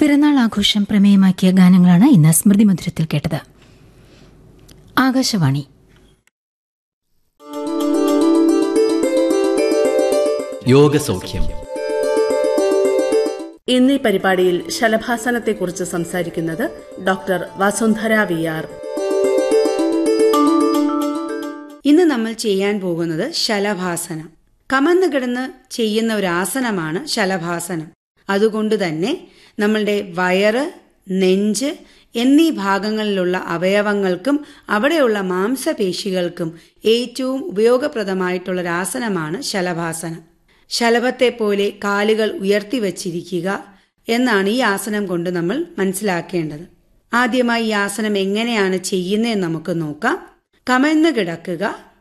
പിറന്നാൾ ആഘോഷം പ്രമേയമാക്കിയ ഗാനങ്ങളാണ് ഇന്ന് സ്മൃതി മധുരത്തിൽ കേട്ടത് ആകാശവാണി യോഗസൗഖ്യം ഇന്ന് ഈ പരിപാടിയിൽ ശലഭാസനത്തെക്കുറിച്ച് സംസാരിക്കുന്നത് ഡോക്ടർ വസുന്ധര വി ആർ ഇന്ന് നമ്മൾ ചെയ്യാൻ പോകുന്നത് ശലഭാസനം കമന്ന് കിടന്ന് ചെയ്യുന്ന ഒരു ആസനമാണ് ശലഭാസനം അതുകൊണ്ട് തന്നെ നമ്മളുടെ വയറ് നെഞ്ച് എന്നീ ഭാഗങ്ങളിലുള്ള അവയവങ്ങൾക്കും അവിടെയുള്ള മാംസപേശികൾക്കും ഏറ്റവും ഉപയോഗപ്രദമായിട്ടുള്ള ഒരു ആസനമാണ് ശലഭാസനം ശലഭത്തെ പോലെ കാലുകൾ ഉയർത്തി വച്ചിരിക്കുക എന്നാണ് ഈ ആസനം കൊണ്ട് നമ്മൾ മനസ്സിലാക്കേണ്ടത് ആദ്യമായി ഈ ആസനം എങ്ങനെയാണ് ചെയ്യുന്നതെന്ന് നമുക്ക് നോക്കാം കമഴ്ന്ന് കിടക്കുക